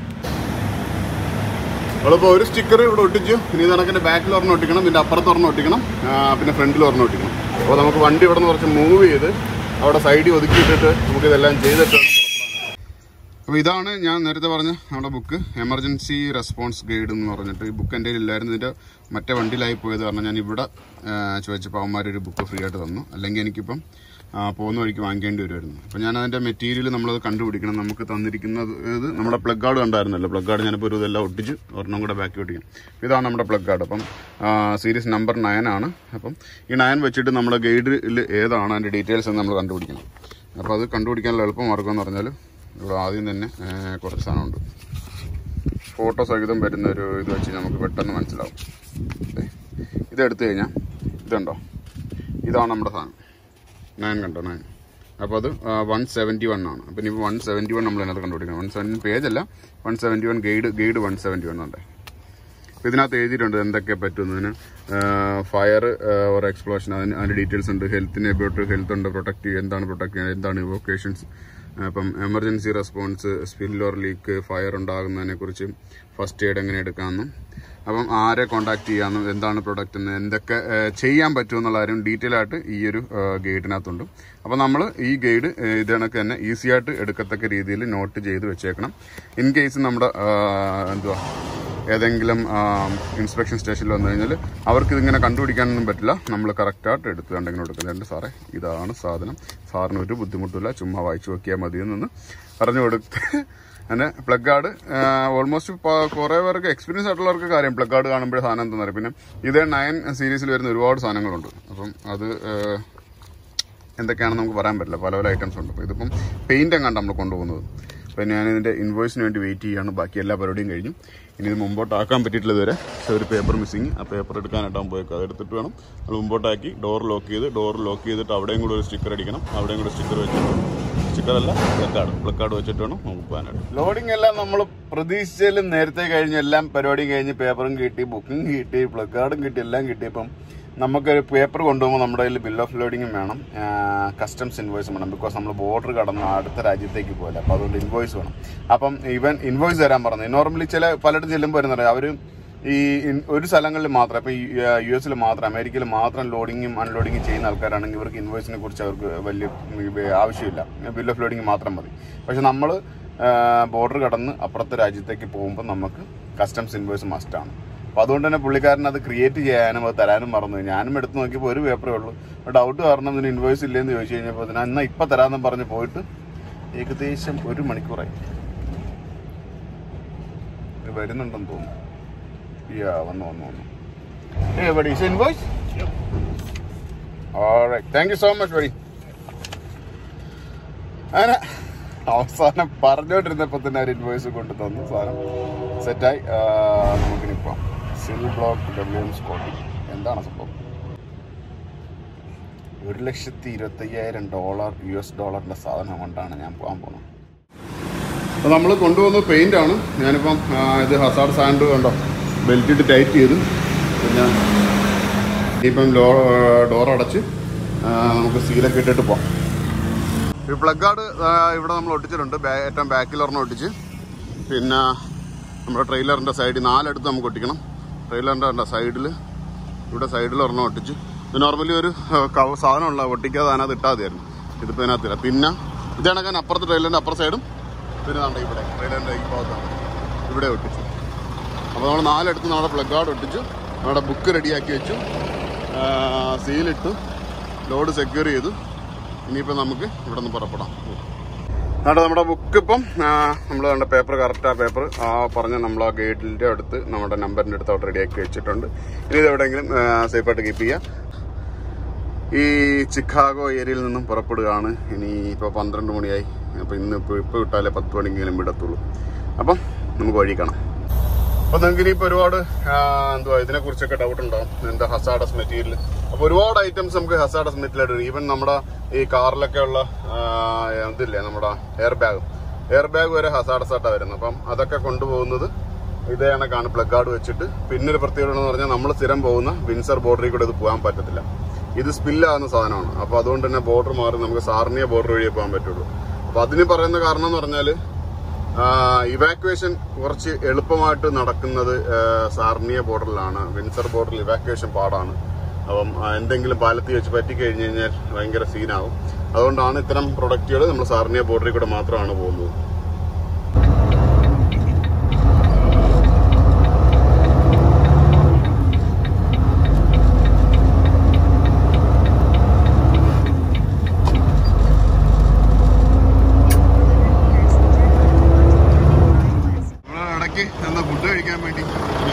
നമ്മളിപ്പോൾ ഒരു സ്റ്റിക്കർ ഇവിടെ ഒട്ടിച്ചു ഇനി ഇത് കണക്കിൻ്റെ ബാക്കിൽ ഒരെണ്ണം ഒട്ടിക്കണം പിന്നെ അപ്പുറത്ത് ഒരെണ്ണം ഒട്ടിക്കണം ആ, പിന്നെ ഫ്രണ്ടിൽ ഒരെണ്ണം ഒട്ടിക്കണം അപ്പോൾ നമുക്ക് വണ്ടി ഇവിടെ നിന്ന് കുറച്ച് മൂവ് ചെയ്ത് അവിടെ സൈഡിൽ ഒതുക്കിയിട്ടിട്ട് നമുക്കിതെല്ലാം ചെയ്തിട്ട് വേണം പുറപ്പെടാൻ. അപ്പോൾ ഇതാണ് ഞാൻ നേരത്തെ പറഞ്ഞ നമ്മുടെ ബുക്ക് എമർജൻസി റെസ്പോൺസ് ഗൈഡ് എന്ന് പറഞ്ഞിട്ട് ഈ ബുക്ക് എൻ്റെ ഇല്ലായിരുന്നു ഇതിൻ്റെ മറ്റേ വണ്ടിയിലായി പോയത് കാരണം ഞാൻ ഇവിടെ ആ, ചോദിച്ചപ്പോൾ അവന്മാരൊരു ബുക്ക് ഫ്രീ ആയിട്ട് തന്നു അല്ലെങ്കിൽ എനിക്കിപ്പം ആ, പോകുന്ന വഴിക്ക് വാങ്ങിക്കേണ്ടി വരുമായിരുന്നു അപ്പോൾ ഞാൻ അതിൻ്റെ മെറ്റീരിയൽ നമ്മളത് കണ്ടുപിടിക്കണം നമുക്ക് തന്നിരിക്കുന്നത് ഇത് നമ്മുടെ പ്ലഗ് കാർഡ് കണ്ടായിരുന്നല്ലോ പ്ലഗ് കാർഡ് ഞാനിപ്പോൾ ഒരു ഇതെല്ലാം ഒട്ടിച്ച് ഒരെണ്ണം കൂടെ ബാക്കി ഒട്ടിക്കും ഇതാണ് നമ്മുടെ പ്ലഗ് കാർഡ് അപ്പം സീരീസ് നമ്പർ നയൻ ആണ് അപ്പം ഈ നയൻ വെച്ചിട്ട് നമ്മുടെ ഗൈഡിൽ ഏതാണ് അതിൻ്റെ ഡീറ്റെയിൽസ് എന്ന് നമ്മൾ കണ്ടുപിടിക്കണം അപ്പോൾ അത് കണ്ടുപിടിക്കാനുള്ള എളുപ്പമാർഗം എന്ന് പറഞ്ഞാൽ ഇവിടെ ആദ്യം തന്നെ ഏ, കുറച്ച് സാധനമുണ്ട് ഫോട്ടോ സഹിതം വരുന്ന ഒരു ഇത് വെച്ച് നമുക്ക് പെട്ടെന്ന് മനസ്സിലാവും ദേ, ഇതെടുത്തു കഴിഞ്ഞാൽ ഇതുണ്ടോ ഇതാണ് നമ്മുടെ സാധനം നയൻ കണ്ടോ നയൻ അപ്പോൾ അത് വൺ സെവൻറ്റി വൺ ആണ് അപ്പം ഇനിയിപ്പോൾ വൺ സെവൻറ്റി വൺ നമ്മൾ അതിനകത്ത് കണ്ടുപിടിക്കണം വൺ സെവൻറ്റി പേജ് അല്ല one seventy one guide guide one seventy one ഉണ്ട് അപ്പോൾ ഇതിനകത്ത് എഴുതിയിട്ടുണ്ട് എന്തൊക്കെ പറ്റുന്നതിന് ഫയർ ഓർ എക്സ്പ്ലോഷൻ അതിന് അതിൻ്റെ ഡീറ്റെയിൽസ് ഉണ്ട് ഹെൽത്തിന് എബൌട്ട് ഹെൽത്ത് ഉണ്ട് പ്രൊട്ടക്ട് ചെയ്യുക എന്താണ് പ്രൊട്ടക്ട് ചെയ്യുക എന്താണ് ഇവോക്കേഷൻസ് അപ്പം emergency response spill or leak fire ഉണ്ടാകുന്നതിനെ കുറിച്ച് ഫസ്റ്റ് എയ്ഡ് എങ്ങനെ എടുക്കാമെന്നും അപ്പം ആരെ കോണ്ടാക്ട് ചെയ്യാമെന്നും എന്താണ് പ്രൊഡക്റ്റ് എന്ന് എന്തൊക്കെ ഏഹ്, ചെയ്യാൻ പറ്റുമെന്നുള്ള കാര്യം ഡീറ്റെയിൽ ആയിട്ട് ഈ ഒരു ഗൈഡിനകത്തുണ്ട് അപ്പം നമ്മൾ ഈ ഗൈഡ് ഇത് കണക്ക് തന്നെ ഈസി ആയിട്ട് എടുക്കത്തക്ക രീതിയിൽ നോട്ട് ചെയ്ത് വെച്ചേക്കണം ഇൻ കേസ് നമ്മുടെ ഏഹ്, എന്തുവാ ഏതെങ്കിലും ഇൻസ്പെക്ഷൻ സ്റ്റേഷനിൽ വന്നു കഴിഞ്ഞാൽ അവർക്ക് ഇതിങ്ങനെ കണ്ടുപിടിക്കാനൊന്നും പറ്റില്ല നമ്മൾ കറക്റ്റായിട്ട് എടുത്ത് കണ്ടെങ്കിലും കൊടുക്കുന്നുണ്ട് സാറേ ഇതാണ് സാധനം സാറിന് ഒരു ബുദ്ധിമുട്ടില്ല ചുമ്മാ വായിച്ചു നോക്കിയാൽ മതി എന്നൊന്ന് പറഞ്ഞു കൊടുത്ത് അങ്ങനെ പ്ലഗ് ഗാർഡ് ഓൾമോസ്റ്റ് കുറേ പേർക്ക് എക്സ്പീരിയൻസ് ആയിട്ടുള്ളവർക്ക് കാര്യം പ്ലഗ് ഗാർഡ് കാണുമ്പോഴേ സാധനം എന്താണെന്ന് അറിയാം പിന്നെ ഇതേ നയൻ സീരീസിൽ വരുന്ന ഒരുപാട് സാധനങ്ങളുണ്ട് അപ്പം അത് ഏഹ്, എന്തൊക്കെയാണെന്ന് നമുക്ക് പറയാൻ പറ്റില്ല പല പല ഐറ്റംസ് ഉണ്ട് അപ്പോൾ ഇതിപ്പം പെയിന്റ് എങ്ങാണ്ട് നമ്മൾ കൊണ്ടുപോകുന്നത് അപ്പോൾ ഞാൻ ഇതിന്റെ ഇൻവോയ്സിന് വേണ്ടി വെയിറ്റ് ചെയ്യാണ് ബാക്കി എല്ലാ പരിപാടിയും കഴിഞ്ഞു ഇനി ഇത് മുമ്പോട്ടാക്കാൻ പറ്റിയിട്ടില്ല ഇതുവരെ പക്ഷേ ഒരു പേപ്പർ മിസ്സിങ് ആ പേപ്പർ എടുക്കാനായിട്ടാകും പോയേക്കും അത് എടുത്തിട്ട് വേണം അത് മുമ്പോട്ടാക്കി ഡോർ ലോക്ക് ചെയ്ത് ഡോർ ലോക്ക് ചെയ്തിട്ട് അവിടെയും കൂടെ ഒരു സ്റ്റിക്കർ അടിക്കണം അവിടെയും കൂടെ സ്റ്റിക്കർ വെച്ചിട്ട് സ്റ്റിക്കർ അല്ല പ്ലക്കാർഡ് പ്ലക്കാർഡ് വെച്ചിട്ട് വേണം നമുക്ക് പോകാനായിട്ട് ലോഡിംഗ് എല്ലാം നമ്മൾ പ്രതീക്ഷിച്ചാലും നേരത്തെ കഴിഞ്ഞ് എല്ലാം പരിപാടിയും കഴിഞ്ഞ് പേപ്പറും കിട്ടി ബുക്കിംഗ് കിട്ടി പ്ലക്കാർഡും കിട്ടി എല്ലാം കിട്ടിയപ്പം നമുക്കൊരു പേപ്പർ കൊണ്ടുപോകുമ്പോൾ നമ്മുടെ കയ്യിൽ ബിൽ ഓഫ് ലോഡിങ്ങും വേണം കസ്റ്റംസ് ഇൻവോയ്സും വേണം ബിക്കോസ് നമ്മൾ ബോർഡർ കടന്ന് അടുത്ത രാജ്യത്തേക്ക് പോകില്ല അപ്പോൾ അതുകൊണ്ട് ഇൻവോയ്സ് വേണം അപ്പം ഇവൻ ഇൻവോയ്സ് തരാൻ പറഞ്ഞു നോർമലി ചില പലയിടത്തും ചെല്ലുമ്പോൾ വരുന്നറിയാം അവർ ഈ ഇൻ- ഒരു സ്ഥലങ്ങളിൽ മാത്രം ഇപ്പോൾ യു എസിൽ മാത്രം അമേരിക്കയിൽ മാത്രം ലോഡിങ്ങും അൺലോഡിങ്ങും ചെയ്യുന്ന ആൾക്കാരാണെങ്കിൽ ഇവർക്ക് ഇൻവോയ്സിനെ കുറിച്ച് അവർക്ക് വലിയ ഉം, ആവശ്യമില്ല ബിൽ ഓഫ് ലോഡിങ് മാത്രം മതി പക്ഷെ നമ്മൾ ബോർഡർ കടന്ന് അപ്പുറത്തെ രാജ്യത്തേക്ക് പോകുമ്പോൾ നമുക്ക് കസ്റ്റംസ് ഇൻവോയ്സ് മസ്റ്റാണ് അപ്പോൾ അതുകൊണ്ട് തന്നെ പുള്ളിക്കാരൻ അത് ക്രിയേറ്റ് ചെയ്യാനും അത് തരാനും മറന്നു ഞാനും എടുത്ത് നോക്കിയപ്പോൾ ഒരു പേപ്പറേ ഉള്ളൂ ഡൗട്ട് കാരണം ഇതിന് ഇൻവോയ്സ് ഇല്ലെന്ന് ചോദിച്ചു കഴിഞ്ഞപ്പോൾ ഇതിന് എന്നാൽ ഇപ്പം തരാമെന്ന് പറഞ്ഞ് പോയിട്ട് ഏകദേശം ഒരു മണിക്കൂറായി ഇത് വരുന്നുണ്ടെന്ന് തോന്നുന്നു യാ വന്നു വന്നു വന്നു a buddy is invoice alright thank you so much buddy അങ്ങനെ അവസാനം പറഞ്ഞോണ്ടിരുന്നപ്പോൾ തന്നെ ഒരു ഇൻവോയ്സ് കൊണ്ട് തന്നു സാധനം സെറ്റായി നമുക്കിനി പോവാം സിൽ ബ്ലോക്ക് ഡബ്ല്യു എം സ്കോട്ടി എന്താണ് സംഭവം ഒരു ലക്ഷത്തി ഇരുപത്തയ്യായിരം ഡോളർ യു എസ് ഡോളറിന്റെ സാധനം കൊണ്ടാണ് ഞാൻ പോകാൻ പോകുന്നത് അപ്പോൾ നമ്മൾ കൊണ്ടുവന്ന പെയിന്റ് ആണ് ഞാനിപ്പം ആ, ഇത് ഹസാർഡ് സാൻഡ് കണ്ടോ ബെൽറ്റ് ഇട്ട് ടൈറ്റ് ചെയ്തു പിന്നെ ഇപ്പം ലോ ഡോർ അടച്ച് ആ, നമുക്ക് സീലൊക്കെ ഇട്ടിട്ട് പോവാം ഈ പ്ലഗ് ഗാർഡ് ഇവിടെ നമ്മൾ ഒട്ടിച്ചിട്ടുണ്ട് ബാ- ഏറ്റവും ബാക്കിൽ ഒരെണ്ണം ഒട്ടിച്ച് പിന്നെ നമ്മുടെ ട്രെയിലറിൻ്റെ സൈഡിൽ നാലെടുത്ത് നമുക്ക് ഒട്ടിക്കണം ട്രെയിലറിൻ്റെ സൈഡിൽ ഇവിടെ സൈഡിൽ ഒരെണ്ണം ഒട്ടിച്ച് ഇത് നോർമലി ഒരു കവ സാധനമുള്ള ഒട്ടിക്കാതെ അതിനകത്ത് ഇട്ടാൽ മതിയായിരുന്നു ഇതിപ്പോൾ ഇതിനകത്തില്ല പിന്നെ ഇത് കണക്കാൻ അപ്പുറത്ത് ട്രെയിലറിൻ്റെ അപ്പുറത്തെ സൈഡും പിന്നെ നമ്മുടെ ഇവിടെ ട്രെയിലറിൻ്റെ ഈ ഭാഗത്താണ് ഇവിടെ ഒട്ടിച്ചു അപ്പോൾ നമ്മൾ നാലെടുത്ത് നമ്മുടെ പ്ലഗ് ഗാർഡ് ഒട്ടിച്ചു നമ്മുടെ ബുക്ക് റെഡിയാക്കി വെച്ചു സീലിട്ടു ലോഡ് സെക്യൂർ ചെയ്തു ഇനിയിപ്പോൾ നമുക്ക് ഇവിടെ നിന്ന് പുറപ്പെടാം എന്നിട്ട് നമ്മുടെ ബുക്ക് ഇപ്പം നമ്മൾ കണ്ട പേപ്പർ കറക്റ്റ് ആ പേപ്പർ ആ പറഞ്ഞ നമ്മൾ ആ ഗേറ്റിൻ്റെ അടുത്ത് നമ്മുടെ നമ്പറിൻ്റെ അടുത്ത് അവിടെ റെഡിയാക്കി വെച്ചിട്ടുണ്ട് ഇനി ഇത് എവിടെയെങ്കിലും സേഫായിട്ട് കീപ്പ് ചെയ്യാം ഈ ചിക്കാഗോ ഏരിയയിൽ നിന്നും പുറപ്പെടുകയാണ് ഇനി ഇപ്പോൾ പന്ത്രണ്ട് മണിയായി അപ്പോൾ ഇന്ന് ഇപ്പോൾ ഇപ്പോൾ വിട്ടാലേ പത്ത് മണിക്കെങ്കിലും വിടത്തുള്ളൂ അപ്പം നമുക്ക് വഴി കാണാം അപ്പോൾ നിങ്ങൾക്ക് ഇനിയിപ്പോൾ ഒരുപാട് ആ, എന്തുവാ ഇതിനെ കുറിച്ചൊക്കെ ഡൗട്ട് ഉണ്ടാവും എന്താ ഹസാഡസ് മെറ്റീരിയൽ അപ്പോൾ ഒരുപാട് ഐറ്റംസ് നമുക്ക് ഹസാഡസ് മെറ്റീരിയൽ ഈവൻ നമ്മുടെ ഈ കാറിലൊക്കെ ഉള്ള ആ, ഇതില്ലേ നമ്മുടെ എയർ ബാഗ് എയർ ബാഗ് വരെ ഹസാഡസ് ആയിട്ടാണ് വരുന്നത് അപ്പം അതൊക്കെ കൊണ്ടുപോകുന്നത് ഇതേ കണക്കാണ് പ്ലഗ് ഗാർഡ് വെച്ചിട്ട് പിന്നെ ഒരു പ്രത്യേകത എന്ന് പറഞ്ഞാൽ നമ്മൾ സ്ഥിരം പോകുന്ന വിൻസർ ബോർഡറിൽ കൂടെ ഇത് പോകാൻ പറ്റത്തില്ല ഇത് സ്പില്ലാകുന്ന സാധനമാണ് അപ്പോൾ അതുകൊണ്ട് തന്നെ ബോർഡർ മാറി നമുക്ക് സാർണിയ ബോർഡർ വഴിയേ പോകാൻ പറ്റുള്ളൂ അപ്പോൾ അതിന് പറയുന്ന കാരണം എന്ന് പറഞ്ഞാൽ ഇവാക്വേഷൻ കുറച്ച് എളുപ്പമായിട്ട് നടക്കുന്നത് ആ, സാർണിയ ബോർഡറിലാണ് വിൻസർ ബോർഡറിൽ ഇവാക്വേഷൻ പാടാണ് അപ്പം ആ, എന്തെങ്കിലും പാലത്തിൽ വെച്ച് പറ്റിക്കഴിഞ്ഞ് കഴിഞ്ഞാൽ ഭയങ്കര സീനാവും അതുകൊണ്ടാണ് ഇത്തരം പ്രൊഡക്റ്റുകൾ നമ്മൾ സാർണിയ ബോർഡറിൽ കൂടെ മാത്രമാണ് പോകുന്നത് നമ്മൾ ഇടയ്ക്ക് എന്താ ഫുഡ് കഴിക്കാൻ വേണ്ടി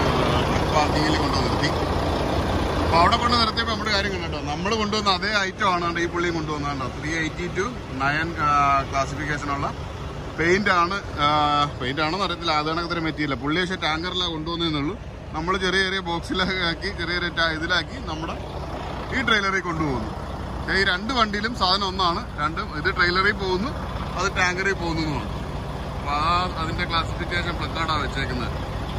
പാർക്കിങ്ങിൽ കൊണ്ടു നിർത്തി അപ്പൊ അവിടെ കൊണ്ട് നിർത്തിയപ്പോൾ നമ്മുടെ കാര്യം കണ്ടോ നമ്മൾ കൊണ്ടുവന്ന അതേ ഐറ്റം ആണ് ഈ പുള്ളിയും കൊണ്ടുവന്നത് ത്രീ എയ്റ്റി ടു നയൻ ക്ലാസിഫിക്കേഷനുള്ള പെയിന്റ് ആണ് പെയിന്റ് ആണെന്ന് അറിയത്തില്ല അത് കണക്കത്തിന് മെറ്റീരിയൽ പുള്ളി പക്ഷേ ടാങ്കറിലാണ് കൊണ്ടുവന്നതെന്നുള്ളൂ നമ്മൾ ചെറിയ ചെറിയ ബോക്സിലാക്കി ചെറിയ ചെറിയ ടാ- ഇതിലാക്കി നമ്മുടെ ഈ ട്രെയിലറിൽ കൊണ്ടുപോകുന്നു പക്ഷേ ഈ രണ്ട് വണ്ടിയിലും സാധനം ഒന്നാണ് രണ്ടും ഇത് ട്രെയിലറിൽ പോകുന്നു അത് ടാങ്കറിൽ പോകുന്നതുമാണ് അപ്പൊ ആ അതിന്റെ ക്ലാസിഫിക്കേഷൻ പ്ലക്കാർഡാണ് വെച്ചേക്കുന്നത്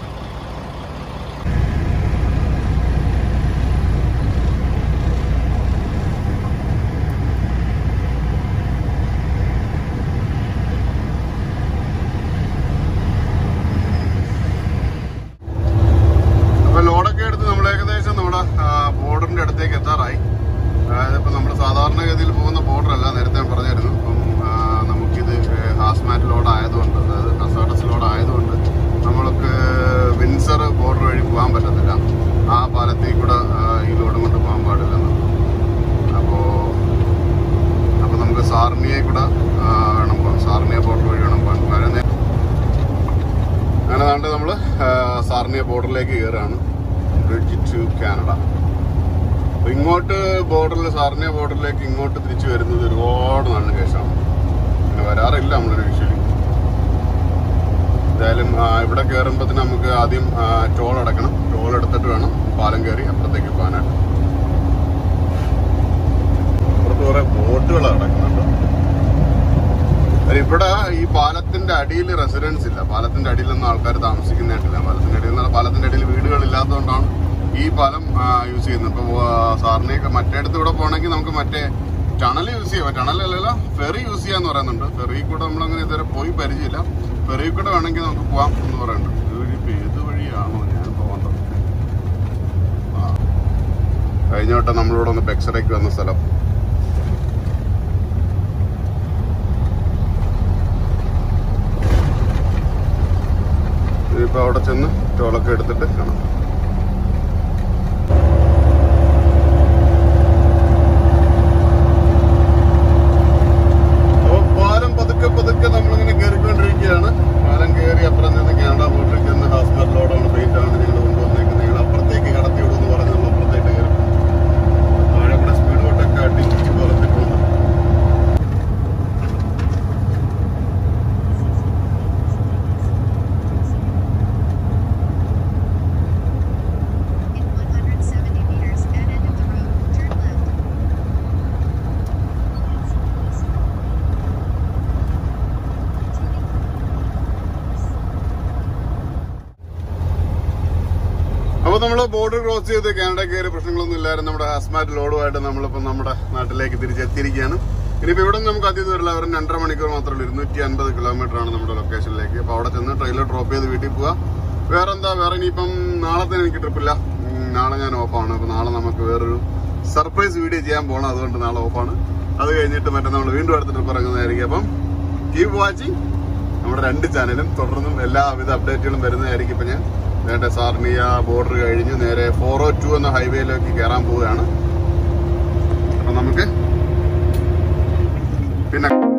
അപ്പൊ ലോഡൊക്കെ എടുത്ത് നമ്മൾ ഏകദേശം നമ്മുടെ ബോർഡറിന്റെ അടുത്തേക്ക് എത്താറായി അതായത് ഇപ്പൊ നമ്മൾ സാധാരണഗതിയിൽ പോകുന്ന ബോർഡർ അല്ല നേരത്തെ ഞാൻ പറഞ്ഞായിരുന്നു അപ്പം ആ, നമുക്കിത് ഹാസ്മാറ്റ് ലോഡ് ആയതുകൊണ്ട് അതായത് കസാട്ടസ് ലോഡ് ആയതുകൊണ്ട് നമ്മൾക്ക് വിൻസർ ബോർഡർ വഴി പോകാൻ പറ്റത്തില്ല ആ പാലത്തിൽ കൂടെ ആ, ഈ ലോഡും കൊണ്ട് പോകാൻ പാടില്ലെന്ന് അപ്പോ അപ്പൊ നമുക്ക് സാർണിയെ കൂടെ ആ, വേണം പോകാൻ സാർണിയ ബോർഡർ വഴി വേണം പോകാൻ വളരെ നേ- അങ്ങനെ കണ്ട് നമ്മള് ആ, സാർണിയ ബോർഡറിലേക്ക് കയറുകയാണ് ബ്രിഡ്ജ് ടു കാനഡ അപ്പൊ ഇങ്ങോട്ട് ബോർഡറിൽ സാർണിയ ബോർഡറിലേക്ക് ഇങ്ങോട്ട് തിരിച്ചു വരുന്നത് ഒരുപാട് നാളിന് ശേഷമാണ് പിന്നെ വരാറില്ല നമ്മളൊരു വിഷ്വലി എന്തായാലും ആ, ഇവിടെ കയറുമ്പോൾ നമുക്ക് ആദ്യം ടോൾ അടക്കണം ടോൾ എടുത്തിട്ട് വേണം പാലം കയറി അപ്പുറത്തേക്ക് പോകാനായിട്ട് അപ്പുറത്ത് കുറെ ബോട്ടുകൾ അടക്കുന്നുണ്ട് ഇവിടെ ഈ പാലത്തിന്റെ അടിയിൽ റെസിഡൻസ് ഇല്ല പാലത്തിന്റെ അടിയിലൊന്നും ആൾക്കാർ താമസിക്കുന്നതായിട്ടില്ല പാലത്തിന്റെ അടിയിൽ നിന്ന് പാലത്തിന്റെ അടിയിൽ വീടുകളില്ലാത്തതുകൊണ്ടാണ് ഈ പാലം യൂസ് ചെയ്യുന്നത് ഇപ്പൊ സാറിനെയൊക്കെ മറ്റേടത്ത് ഇവിടെ പോകണമെങ്കിൽ നമുക്ക് മറ്റേ ടണൽ യൂസ് ചെയ്യാം ടണൽ അല്ലല്ലോ ഫെറി യൂസ് ചെയ്യാന്ന് പറയുന്നുണ്ട് ഫെറി കൂടെ നമ്മളങ്ങനെ ഇതുവരെ പോയി പരിചയമില്ല ഫെറി കൂടെ വേണമെങ്കിൽ നമുക്ക് പോവാം എന്ന് പറയുന്നുണ്ട് ഇതുവഴി ഇപ്പൊ ഏത് വഴിയാണോ ഞാൻ പോകേണ്ടത് ആ കഴിഞ്ഞ വട്ടം നമ്മളിവിടെ ഒന്ന് ബെക്സറയ്ക്ക് വന്ന സ്ഥലം ഇനിയിപ്പോ അവിടെ ചെന്ന് ടോളൊക്കെ എടുത്തിട്ട് കാണാം അപ്പൊ പാലം പതുക്കെ പതുക്കെ നമ്മളിങ്ങനെ കയറിക്കൊണ്ടിരിക്കുകയാണ് പാലം കയറി അപ്പുറം ചെന്ന് കാനഡ ബോട്ടിൽ ചെന്ന് ഹാസ്പിറ്റൽ ലോഡാണ് പെയിന്റ് ആണ് നിങ്ങൾ കൊണ്ടുവന്നേക്കുന്നത് നിങ്ങൾ അപ്പുറത്തേക്ക് കടത്തി വിടുമെന്ന് പറഞ്ഞ് നമ്മൾ അപ്പുറത്തേക്ക് കയറി താഴെ കൂടെ സ്പീഡ് ബോട്ടൊക്കെ അടിച്ച് പുറത്തിട്ടുണ്ട് In 170 meters at end of the road, turn left. അപ്പൊ നമ്മള് ബോർഡർ ക്രോസ് ചെയ്ത് കാനഡ കയറി പ്രശ്നങ്ങളൊന്നും ഇല്ലായിരുന്നു നമ്മുടെ ഹാസ്മാറ്റ് ലോഡുമായിട്ട് നമ്മളിപ്പോ നമ്മുടെ നാട്ടിലേക്ക് തിരിച്ചെത്തിയിരിക്കുകയാണ് ഇനിയിപ്പോ ഇവിടെ നിന്ന് നമുക്ക് അധികം വരില്ല വെറും രണ്ടര മണിക്കൂർ മാത്രമേ ഉള്ളൂ ഇരുന്നൂറ്റി അൻപത് കിലോമീറ്റർ ആണ് നമ്മുടെ ലൊക്കേഷനിലേക്ക് അപ്പൊ അവിടെ ചെന്ന് ട്രെയിലർ ഡ്രോപ്പ് ചെയ്ത് വീട്ടിൽ പോവാ വേറെ എന്താ വേറെ ഇനിയിപ്പം നാളത്തെ എനിക്ക് ട്രിപ്പില്ല ഉം, നാളെ ഞാൻ ഓഫാണ് അപ്പൊ നാളെ നമുക്ക് വേറൊരു സർപ്രൈസ് വീഡിയോ ചെയ്യാൻ പോകണം അതുകൊണ്ട് നാളെ ഓഫാണ് അത് കഴിഞ്ഞിട്ട് മറ്റേ നമ്മൾ വീണ്ടും അടുത്ത ട്രിപ്പ് ഇറങ്ങുന്നതായിരിക്കും അപ്പം കീപ് വാച്ചിങ് നമ്മുടെ രണ്ട് ചാനലും തുടർന്നും എല്ലാവിധ അപ്ഡേറ്റുകളും വരുന്നതായിരിക്കും ഇപ്പൊ ഞാൻ നേരത്തെ സാർണിയ ബോർഡർ കഴിഞ്ഞ് നേരെ ഫോർ ഓ ടു എന്ന ഹൈവേയിലേക്ക് കയറാൻ പോവുകയാണ് അപ്പൊ നമുക്ക് പിന്നെ